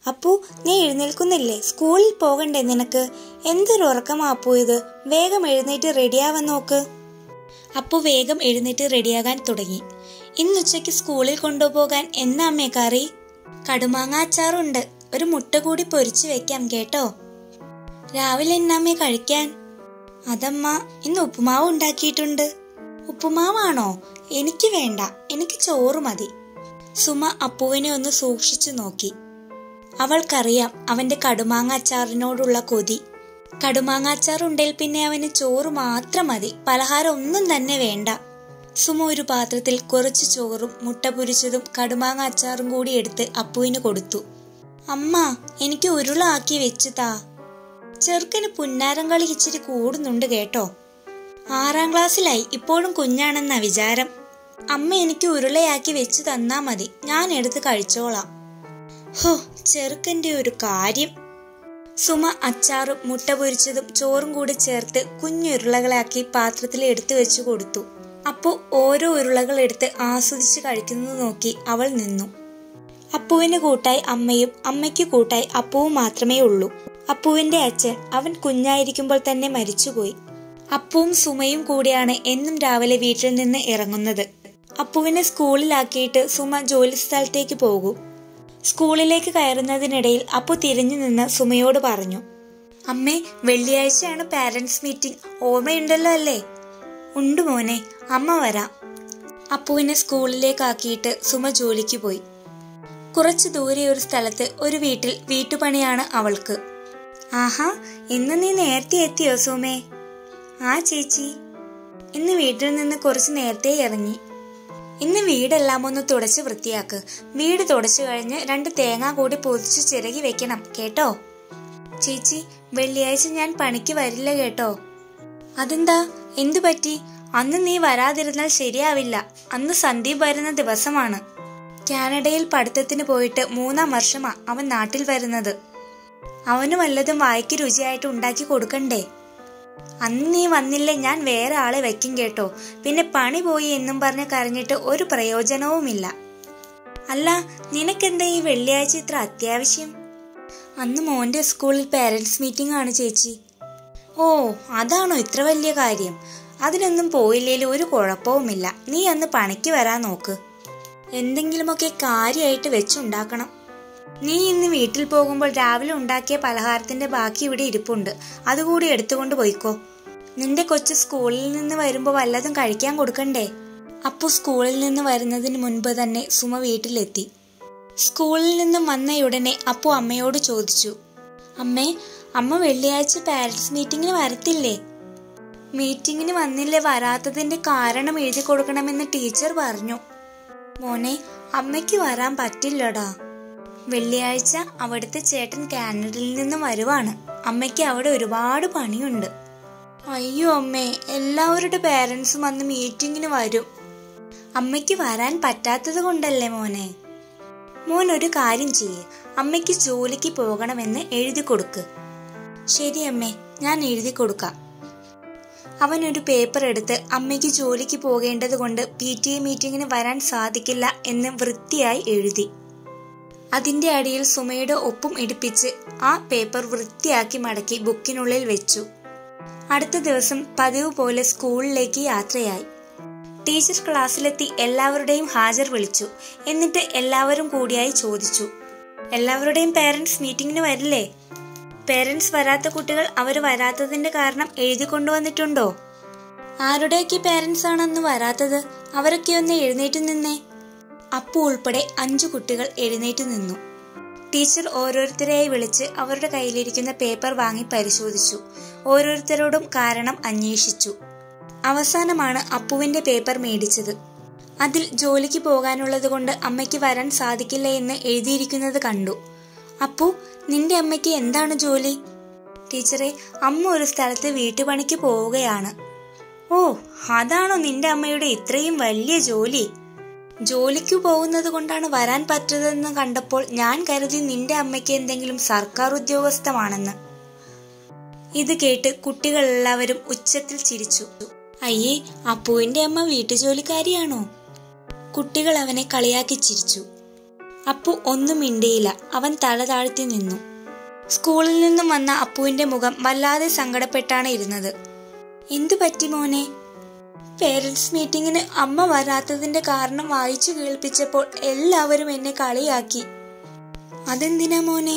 അപ്പു നീ എഴുന്നേൽക്കുന്നില്ലേ സ്കൂളിൽ പോകണ്ടേ നിനക്ക് എന്തൊരു ഉറക്കമാ അപ്പു ഇത് വേഗം എഴുന്നേറ്റ് റെഡിയാവാൻ നോക്ക് അപ്പു വേഗം എഴുന്നേറ്റ് റെഡിയാകാൻ തുടങ്ങി ഇന്നുച്ചയ്ക്ക് സ്കൂളിൽ കൊണ്ടുപോകാൻ എന്നാ അമ്മേ കറി കടുമാങ്ങ അച്ചാറുണ്ട് ഒരു മുട്ട കൂടി പൊരിച്ചു വെക്കാം കേട്ടോ രാവിലെ എന്നാമ്മേ കഴിക്കാൻ അതമ്മ ഇന്ന് ഉപ്പുമാവ് ഉണ്ടാക്കിയിട്ടുണ്ട് ഉപ്പുമാവാണോ എനിക്ക് വേണ്ട എനിക്ക് ചോറ് മതി സുമ അപ്പുവിനെ ഒന്ന് സൂക്ഷിച്ചു നോക്കി അവൾക്കറിയാം അവന്റെ കടുമാങ്ങ അച്ചാറിനോടുള്ള കൊതി കടുമാങ്ങ അച്ചാർ ഉണ്ടെങ്കിൽ പിന്നെ അവന് ചോറ് മാത്രം മതി പലഹാരം ഒന്നും തന്നെ വേണ്ട സുമ ഒരു പാത്രത്തിൽ കുറച്ച് ചോറും മുട്ട പൊരിച്ചതും കടുമാങ്ങ അച്ചാറും കൂടി എടുത്ത് അപ്പുവിന് കൊടുത്തു അമ്മ എനിക്ക് ഉരുളാക്കി വെച്ചു താ ചെറുക്കന് പുന്നാരം കളി ഇച്ചിരി കൂടുന്നുണ്ട് കേട്ടോ ആറാം ക്ലാസ്സിലായി ഇപ്പോഴും കുഞ്ഞാണെന്നാ വിചാരം അമ്മ എനിക്ക് ഉരുളയാക്കി വെച്ച് തന്നാ മതി ഞാൻ എടുത്ത് കഴിച്ചോളാം ഹോ ചെറുക്കന്റെ ഒരു കാര്യം സുമ അച്ചാറും മുട്ട പൊരിച്ചതും ചോറും കൂടി ചേർത്ത് കുഞ്ഞുരുളകളാക്കി പാത്രത്തിൽ എടുത്തു വെച്ചു കൊടുത്തു അപ്പോ ഓരോ ഉരുളകൾ എടുത്ത് ആസ്വദിച്ച് കഴിക്കുന്നത് നോക്കി അവൾ നിന്നു അപ്പുവിന് കൂട്ടായി അമ്മയും അമ്മയ്ക്ക് കൂട്ടായി അപ്പുവും മാത്രമേ ഉള്ളൂ അപ്പുവിന്റെ അച്ഛൻ അവൻ കുഞ്ഞായിരിക്കുമ്പോൾ തന്നെ മരിച്ചുപോയി അപ്പുവും സുമയും കൂടിയാണ് എന്നും രാവിലെ വീട്ടിൽ നിന്ന് ഇറങ്ങുന്നത് അപ്പുവിനെ സ്കൂളിലാക്കിയിട്ട് സുമ ജോലി സ്ഥലത്തേക്ക് പോകും സ്കൂളിലേക്ക് കയറുന്നതിനിടയിൽ അപ്പു തിരിഞ്ഞു നിന്ന് സുമയോട് പറഞ്ഞു അമ്മേ വെള്ളിയാഴ്ചയാണ് പാരന്റ്സ് മീറ്റിംഗ് ഓർമ്മയുണ്ടല്ലോ അല്ലേ ഉണ്ട് മോനെ അമ്മ വരാം അപ്പുവിനെ സ്കൂളിലേക്കാക്കിയിട്ട് സുമ ജോലിക്ക് പോയി കുറച്ചു ദൂരെ ഒരു സ്ഥലത്ത് ഒരു വീട്ടിൽ വീട്ടുപണിയാണ് അവൾക്ക് ആഹാ ഇന്ന് നീ നേരത്തെ എത്തിയോ സുമേ ആ ചേച്ചി ഇന്ന് വീട്ടിൽ നിന്ന് കുറച്ച് നേരത്തെ ഇറങ്ങി ഇന്ന് വീടെല്ലാം ഒന്ന് തുടച്ച് വൃത്തിയാക്ക് വീട് തുടച്ചു കഴിഞ്ഞ് രണ്ട് തേങ്ങ കൂടി പൊതിച്ച് ചിരകി വെക്കണം കേട്ടോ ചേച്ചി വെള്ളിയാഴ്ച ഞാൻ പണിക്ക് വരില്ല കേട്ടോ അതെന്താ എന്തു പറ്റി അന്ന് നീ വരാതിരുന്നാൽ ശരിയാവില്ല അന്ന് സന്ദീപ് വരുന്ന ദിവസമാണ് കാനഡയിൽ പഠിത്തത്തിന് പോയിട്ട് മൂന്നാം വർഷമാ അവൻ നാട്ടിൽ വരുന്നത് അവന് വല്ലതും വായിക്ക് രുചിയായിട്ട് ഉണ്ടാക്കി കൊടുക്കണ്ടേ അന്ന് നീ വന്നില്ലേ ഞാൻ വേറെ ആളെ വെക്കും കേട്ടോ പിന്നെ പണി പോയി എന്നും പറഞ്ഞ് കരഞ്ഞിട്ട് ഒരു പ്രയോജനവുമില്ല അല്ല നിനക്കെന്താ ഈ വെള്ളിയാഴ്ച ഇത്ര അത്യാവശ്യം അന്ന് മോന്റെ സ്കൂളിൽ പേരൻസ് മീറ്റിംഗ് ആണ് ചേച്ചി ഓ അതാണോ ഇത്ര വലിയ കാര്യം അതിനൊന്നും പോയില്ലേലും ഒരു കുഴപ്പവുമില്ല നീ അന്ന് പണിക്ക് വരാൻ നോക്ക് എന്തെങ്കിലുമൊക്കെ കാര്യമായിട്ട് വെച്ചുണ്ടാക്കണം നീ ഇന്ന് വീട്ടിൽ പോകുമ്പോൾ രാവിലെ ഉണ്ടാക്കിയ പലഹാരത്തിന്റെ ബാക്കി ഇവിടെ ഇരിപ്പുണ്ട് അതുകൂടി എടുത്തുകൊണ്ട് പോയിക്കോ നിന്റെ കൊച്ചു സ്കൂളിൽ നിന്ന് വരുമ്പോൾ വല്ലതും കഴിക്കാൻ കൊടുക്കണ്ടേ അപ്പു സ്കൂളിൽ നിന്ന് വരുന്നതിന് മുൻപ് തന്നെ സുമ വീട്ടിലെത്തി സ്കൂളിൽ നിന്നും വന്നയുടനെ അപ്പു അമ്മയോട് ചോദിച്ചു അമ്മേ അമ്മ വെള്ളിയാഴ്ച പാരന്റ്സ് മീറ്റിങ്ങിന് വരത്തില്ലേ മീറ്റിങ്ങിന് വന്നില്ലേ വരാത്തതിന്റെ കാരണം എഴുതി കൊടുക്കണമെന്ന് ടീച്ചർ പറഞ്ഞു മോനെ അമ്മയ്ക്ക് വരാൻ പറ്റില്ലടാ വെള്ളിയാഴ്ച അവിടുത്തെ ചേട്ടൻ കാനഡയിൽ നിന്ന് വരുവാണ് അമ്മയ്ക്ക് അവിടെ ഒരുപാട് പണിയുണ്ട് അയ്യോ അമ്മേ എല്ലാവരുടെ പേരൻസും അന്ന് മീറ്റിങ്ങിന് വരും അമ്മയ്ക്ക് വരാൻ പറ്റാത്തത് കൊണ്ടല്ലേ മോനെ മോൻ ഒരു കാര്യം ചെയ്യ് അമ്മയ്ക്ക് ജോലിക്ക് പോകണമെന്ന് എഴുതി കൊടുക്ക് ശരി അമ്മേ ഞാൻ എഴുതി കൊടുക്കാം അവൻ ഒരു പേപ്പർ എടുത്ത് അമ്മയ്ക്ക് ജോലിക്ക് പോകേണ്ടത് കൊണ്ട് പി ടി എ മീറ്റിങ്ങിന് വരാൻ സാധിക്കില്ല എന്ന് വൃത്തിയായി എഴുതി അതിന്റെ അടിയിൽ സുമയുടെ ഒപ്പും ഇടിപ്പിച്ച് ആ പേപ്പർ വൃത്തിയാക്കി മടക്കി ബുക്കിനുള്ളിൽ വെച്ചു അടുത്ത ദിവസം പതിവ് പോലെ സ്കൂളിലേക്ക് യാത്രയായി ടീച്ചർ ക്ലാസ്സിലെത്തി എല്ലാവരുടെയും ഹാജർ വിളിച്ചു എന്നിട്ട് എല്ലാവരും കൂടിയായി ചോദിച്ചു എല്ലാവരുടെയും പേരൻസ് മീറ്റിങ്ങിന് വരില്ലേ പേരൻസ് വരാത്ത കുട്ടികൾ അവർ വരാത്തതിന്റെ കാരണം എഴുതി കൊണ്ടുവന്നിട്ടുണ്ടോ ആരുടെയൊക്കെ പേരൻസ് ആണ് അന്ന് വരാത്തത് അവരൊക്കെ ഒന്ന് എഴുന്നേറ്റ് നിന്നേ അപ്പു ഉൾപ്പെടെ അഞ്ചു കുട്ടികൾ എഴുന്നേറ്റ് നിന്നു ടീച്ചർ ഓരോരുത്തരെയായി വിളിച്ച് അവരുടെ കയ്യിലിരിക്കുന്ന പേപ്പർ വാങ്ങി പരിശോധിച്ചു ഓരോരുത്തരോടും കാരണം അന്വേഷിച്ചു അവസാനമാണ് അപ്പുവിന്റെ പേപ്പർ മേടിച്ചത് അതിൽ ജോലിക്ക് പോകാനുള്ളത് കൊണ്ട് അമ്മയ്ക്ക് വരാൻ സാധിക്കില്ല എന്ന് എഴുതിയിരിക്കുന്നത് കണ്ടു അപ്പു നിന്റെ അമ്മയ്ക്ക് എന്താണ് ജോലി ടീച്ചറെ അമ്മ ഒരു സ്ഥലത്ത് വീട്ടുപണിക്ക് പോവുകയാണ് ഓ അതാണോ നിന്റെ അമ്മയുടെ ഇത്രയും വലിയ ജോലി ജോലിക്ക് പോകുന്നത് കൊണ്ടാണ് വരാൻ പറ്റതെന്ന് കണ്ടപ്പോൾ ഞാൻ കരുതി നിന്റെ അമ്മയ്ക്ക് എന്തെങ്കിലും സർക്കാർ ഉദ്യോഗസ്ഥമാണെന്ന് ഇത് കേട്ട് കുട്ടികളെല്ലാവരും ഉച്ചത്തിൽ ചിരിച്ചു അയ്യേ അപ്പുവിന്റെ അമ്മ വീട്ടുജോലിക്കാരിയാണോ കുട്ടികൾ അവനെ കളിയാക്കി ചിരിച്ചു അപ്പു ഒന്നും മിണ്ടിയില്ല അവൻ തല താഴ്ത്തി നിന്നു സ്കൂളിൽ നിന്നും വന്ന അപ്പുവിന്റെ മുഖം വല്ലാതെ സങ്കടപ്പെട്ടാണ് ഇരുന്നത് എന്തു പറ്റി മോനെ പേരൻസ് മീറ്റിങ്ങിന് അമ്മ വരാത്തതിന്റെ കാരണം വായിച്ചു കേൾപ്പിച്ചപ്പോൾ എല്ലാവരും എന്നെ കളിയാക്കി അതെന്തിനാ മോനെ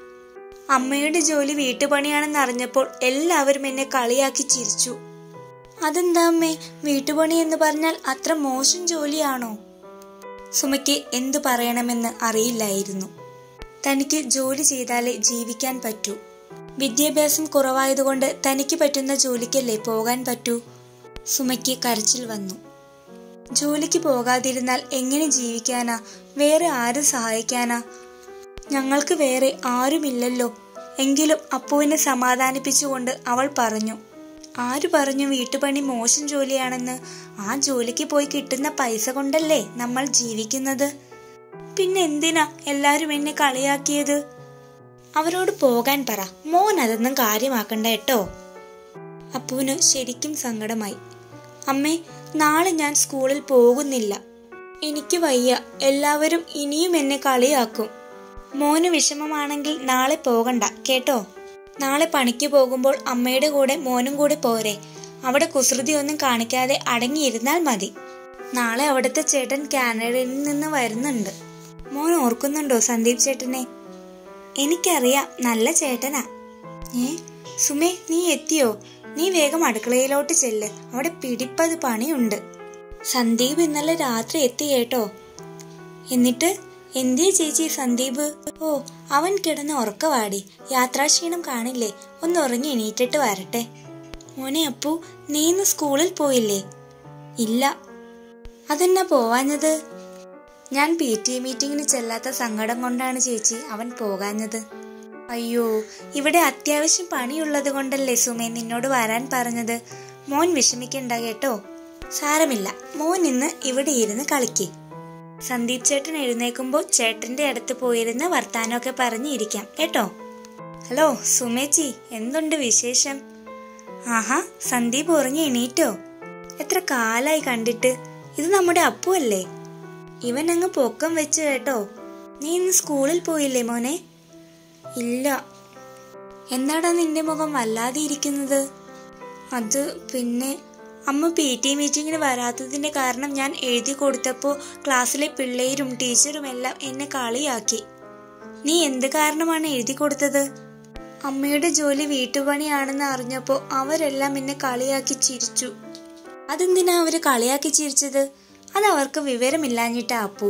അമ്മയുടെ ജോലി വീട്ടുപണിയാണെന്ന് അറിഞ്ഞപ്പോൾ എല്ലാവരും എന്നെ കളിയാക്കി ചിരിച്ചു അതെന്താ അമ്മേ വീട്ടുപണി എന്ന് പറഞ്ഞാൽ അത്ര മോശം ജോലിയാണോ സുമയ്ക്ക് എന്തു പറയണമെന്ന് അറിയില്ലായിരുന്നു തനിക്ക് ജോലി ചെയ്താലേ ജീവിക്കാൻ പറ്റൂ വിദ്യാഭ്യാസം കുറവായതുകൊണ്ട് തനിക്ക് പറ്റുന്ന ജോലിക്കല്ലേ പോകാൻ പറ്റൂ സുമയ്ക്ക് കരച്ചിൽ വന്നു ജോലിക്ക് പോകാതിരുന്നാൽ എങ്ങനെ ജീവിക്കാനാ വേറെ ആരും സഹായിക്കാനാ ഞങ്ങൾക്ക് വേറെ ആരുമില്ലല്ലോ എങ്കിലും അപ്പുവിനെ സമാധാനിപ്പിച്ചുകൊണ്ട് അവൾ പറഞ്ഞു ആരു പറഞ്ഞു വീട്ടുപണി മോശം ജോലിയാണെന്ന് ആ ജോലിക്ക് പോയി കിട്ടുന്ന പൈസ കൊണ്ടല്ലേ നമ്മൾ ജീവിക്കുന്നത് പിന്നെ എന്തിനാ എല്ലാരും എന്നെ കളിയാക്കിയത് അവരോട് പോകാൻ പറ മോൻ അതൊന്നും കാര്യമാക്കണ്ട കേട്ടോ അപ്പുവിന് ശരിക്കും സങ്കടമായി അമ്മേ നാളെ ഞാൻ സ്കൂളിൽ പോകുന്നില്ല എനിക്ക് വയ്യ എല്ലാവരും ഇനിയും എന്നെ കളിയാക്കും മോന് വിഷമമാണെങ്കിൽ നാളെ പോകണ്ട കേട്ടോ നാളെ പണിക്ക് പോകുമ്പോൾ അമ്മയുടെ കൂടെ മോനും കൂടെ പോരെ അവിടെ കുസൃതിയൊന്നും കാണിക്കാതെ അടങ്ങിയിരുന്നാൽ മതി നാളെ അവിടുത്തെ ചേട്ടൻ കാനഡയിൽ നിന്ന് വരുന്നുണ്ട് മോൻ ഓർക്കുന്നുണ്ടോ സന്ദീപ് ചേട്ടനെ എനിക്കറിയാം നല്ല ചേട്ടനാ ഏ സുമേ നീ എത്തിയോ നീ വേഗം അടുക്കളയിലോട്ട് ചെല്ല് അവിടെ പിടിപ്പത് പണിയുണ്ട് സന്ദീപ് ഇന്നലെ രാത്രി എത്തി കേട്ടോ എന്നിട്ട് എന്തേ ചേച്ചി സന്ദീപ് ഓ അവൻ കിടന്ന് ഉറക്കവാടി യാത്രാക്ഷീണം കാണില്ലേ ഒന്ന് ഉറങ്ങി എണീറ്റിട്ട് വരട്ടെ മോനെ അപ്പു നീ ഇന്ന് സ്കൂളിൽ പോയില്ലേ ഇല്ല അതെന്നാ പോവാഞ്ഞത് ഞാൻ പി ടി എ മീറ്റിങ്ങിന് ചെല്ലാത്ത സങ്കടം കൊണ്ടാണ് ചേച്ചി അവൻ പോകാഞ്ഞത് അയ്യോ ഇവിടെ അത്യാവശ്യം പണിയുള്ളത് കൊണ്ടല്ലേ സുമേ നിന്നോട് വരാൻ പറഞ്ഞത് മോൻ വിഷമിക്കണ്ട കേട്ടോ സാരമില്ല മോൻ ഇന്ന് ഇവിടെ ഇരുന്ന് കളിക്കേ സന്ദീപ് ചേട്ടൻ എഴുന്നേക്കുമ്പോൾ ചേട്ടന്റെ അടുത്ത് പോയിരുന്ന് വർത്താനമൊക്കെ പറഞ്ഞിരിക്കാം കേട്ടോ ഹലോ സുമേച്ചി എന്തുണ്ട് വിശേഷം ആഹാ സന്ദീപ് ഉറങ്ങി എണീറ്റോ എത്ര കാലായി കണ്ടിട്ട് ഇത് നമ്മുടെ അപ്പു അല്ലേ ഇവൻ അങ്ങ് പൊക്കം വെച്ച് കേട്ടോ നീ ഇന്ന് സ്കൂളിൽ പോയില്ലേ മോനെ ഇല്ല എന്താടാ നിന്റെ മുഖം വല്ലാതെ ഇരിക്കുന്നത് അത് പിന്നെ അമ്മ പി ടി മീറ്റിങ്ങിന് വരാത്തതിന്റെ കാരണം ഞാൻ എഴുതി കൊടുത്തപ്പോൾ ക്ലാസ്സിലെ പിള്ളേരും ടീച്ചറും എല്ലാം എന്നെ കളിയാക്കി നീ എന്ത് കാരണമാണ് എഴുതി കൊടുത്തത് അമ്മയുടെ ജോലി വീട്ടുപണിയാണെന്ന് അറിഞ്ഞപ്പോൾ അവരെല്ലാം എന്നെ കളിയാക്കി ചിരിച്ചു അതെന്തിനാ അവര് കളിയാക്കി ചിരിച്ചത് അത് അവർക്ക് വിവരമില്ലാഞ്ഞിട്ടാ അപ്പു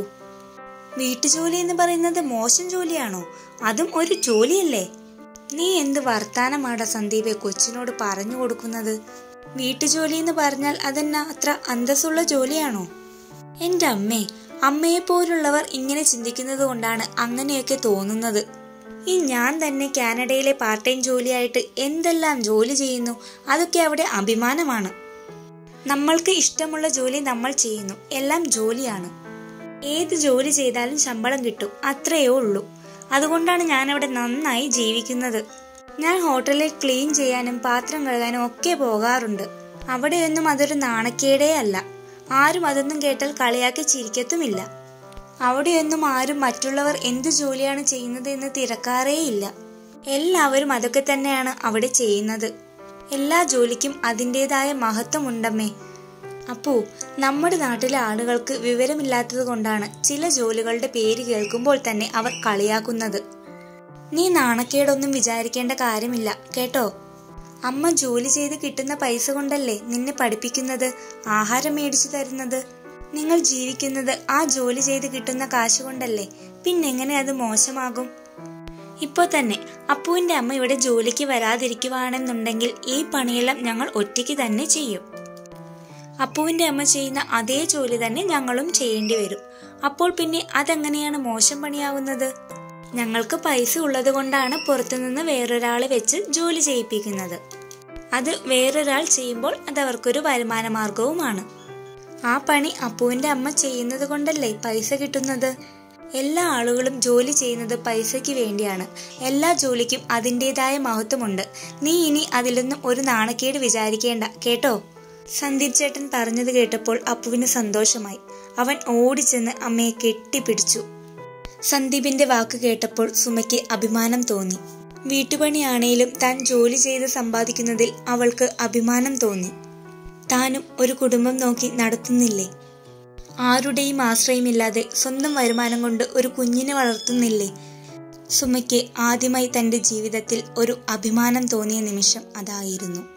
വീട്ടുജോലി എന്ന് പറയുന്നത് മോശം ജോലിയാണോ അതും ഒരു ജോലിയല്ലേ നീ എന്ത് വർത്താനമാടാ സന്ദീപെ കൊച്ചിനോട് പറഞ്ഞു കൊടുക്കുന്നത് വീട്ടുജോലി എന്ന് പറഞ്ഞാൽ അതെന്നാ അത്ര അന്തസ്സുള്ള ജോലിയാണോ എന്റെ അമ്മേ അമ്മയെ പോലുള്ളവർ ഇങ്ങനെ ചിന്തിക്കുന്നത് കൊണ്ടാണ് അങ്ങനെയൊക്കെ തോന്നുന്നത് ഈ ഞാൻ തന്നെ കാനഡയിലെ പാർട്ട് ടൈം ജോലിയായിട്ട് എന്തെല്ലാം ജോലി ചെയ്യുന്നു അതൊക്കെ അവിടെ അഭിമാനമാണ് നമ്മൾക്ക് ഇഷ്ടമുള്ള ജോലി നമ്മൾ ചെയ്യുന്നു എല്ലാം ജോലിയാണ് ഏത് ജോലി ചെയ്താലും ശമ്പളം കിട്ടും അത്രയേ ഉള്ളൂ അതുകൊണ്ടാണ് ഞാൻ അവിടെ നന്നായി ജീവിക്കുന്നത് ഞാൻ ഹോട്ടലിൽ ക്ലീൻ ചെയ്യാനും പാത്രം കഴുകാനും ഒക്കെ പോകാറുണ്ട് അവിടെയൊന്നും അതൊരു നാണക്കേടേ അല്ല ആരും അതൊന്നും കേട്ടാൽ കളിയാക്കി ചിരിക്കത്തുമില്ല അവിടെയൊന്നും ആരും മറ്റുള്ളവർ എന്ത് ജോലിയാണ് ചെയ്യുന്നത് എന്ന് തിരക്കാറേയില്ല എല്ലാവരും അതൊക്കെ തന്നെയാണ് അവിടെ ചെയ്യുന്നത് എല്ലാ ജോലിക്കും അതിൻ്റെതായ മഹത്വമുണ്ടമ്മേ അപ്പോ നമ്മുടെ നാട്ടിലെ ആളുകൾക്ക് വിവരമില്ലാത്തത് കൊണ്ടാണ് ചില ജോലികളുടെ പേര് കേൾക്കുമ്പോൾ തന്നെ അവർ കളിയാക്കുന്നത് നീ നാണക്കേടൊന്നും വിചാരിക്കേണ്ട കാര്യമില്ല കേട്ടോ അമ്മ ജോലി ചെയ്ത് കിട്ടുന്ന പൈസ കൊണ്ടല്ലേ നിന്നെ പഠിപ്പിക്കുന്നത് ആഹാരം മേടിച്ചു തരുന്നത് നിങ്ങൾ ജീവിക്കുന്നത് ആ ജോലി ചെയ്ത് കിട്ടുന്ന കാശ് കൊണ്ടല്ലേ പിന്നെങ്ങനെ അത് മോശമാകും ഇപ്പോ തന്നെ അപ്പുവിന്റെ അമ്മ ഇവിടെ ജോലിക്ക് വരാതിരിക്കുവാണെന്നുണ്ടെങ്കിൽ ഈ പണിയെല്ലാം ഞങ്ങൾ ഒറ്റയ്ക്ക് തന്നെ ചെയ്യും അപ്പുവിന്റെ അമ്മ ചെയ്യുന്ന അതേ ജോലി തന്നെ ഞങ്ങളും ചെയ്യേണ്ടി വരും അപ്പോൾ പിന്നെ അതെങ്ങനെയാണ് മോശം പണിയാവുന്നത് ഞങ്ങൾക്ക് പൈസ ഉള്ളത് കൊണ്ടാണ് പുറത്തുനിന്ന് വേറൊരാളെ വെച്ച് ജോലി ചെയ്യിപ്പിക്കുന്നത് അത് വേറൊരാൾ ചെയ്യുമ്പോൾ അത് അവർക്കൊരു വരുമാന മാർഗവുമാണ് ആ പണി അപ്പുവിന്റെ അമ്മ ചെയ്യുന്നത് കൊണ്ടല്ലേ പൈസ കിട്ടുന്നത് എല്ലാ ആളുകളും ജോലി ചെയ്യുന്നത് പൈസയ്ക്ക് വേണ്ടിയാണ് എല്ലാ ജോലിക്കും അതിൻ്റെതായ മഹത്വമുണ്ട് നീ ഇനി അതിലൊന്നും ഒരു നാണക്കേട് വിചാരിക്കേണ്ട കേട്ടോ സന്ദീപ് ചേട്ടൻ പറഞ്ഞത് കേട്ടപ്പോൾ അപ്പുവിന് സന്തോഷമായി അവൻ ഓടിച്ചെന്ന് അമ്മയെ കെട്ടിപ്പിടിച്ചു സന്ദീപിന്റെ വാക്ക് കേട്ടപ്പോൾ സുമയ്ക്ക് അഭിമാനം തോന്നി വീട്ടുപണിയാണേലും താൻ ജോലി ചെയ്ത് സമ്പാദിക്കുന്നതിൽ അവൾക്ക് അഭിമാനം തോന്നി താനും ഒരു കുടുംബം നോക്കി നടത്തുന്നില്ലേ ആരുടെയും ആശ്രയമില്ലാതെ സ്വന്തം വരുമാനം കൊണ്ട് ഒരു കുഞ്ഞിനെ വളർത്തുന്നില്ലേ സുമയ്ക്ക് ആദ്യമായി തന്റെ ജീവിതത്തിൽ ഒരു അഭിമാനം തോന്നിയ നിമിഷം അതായിരുന്നു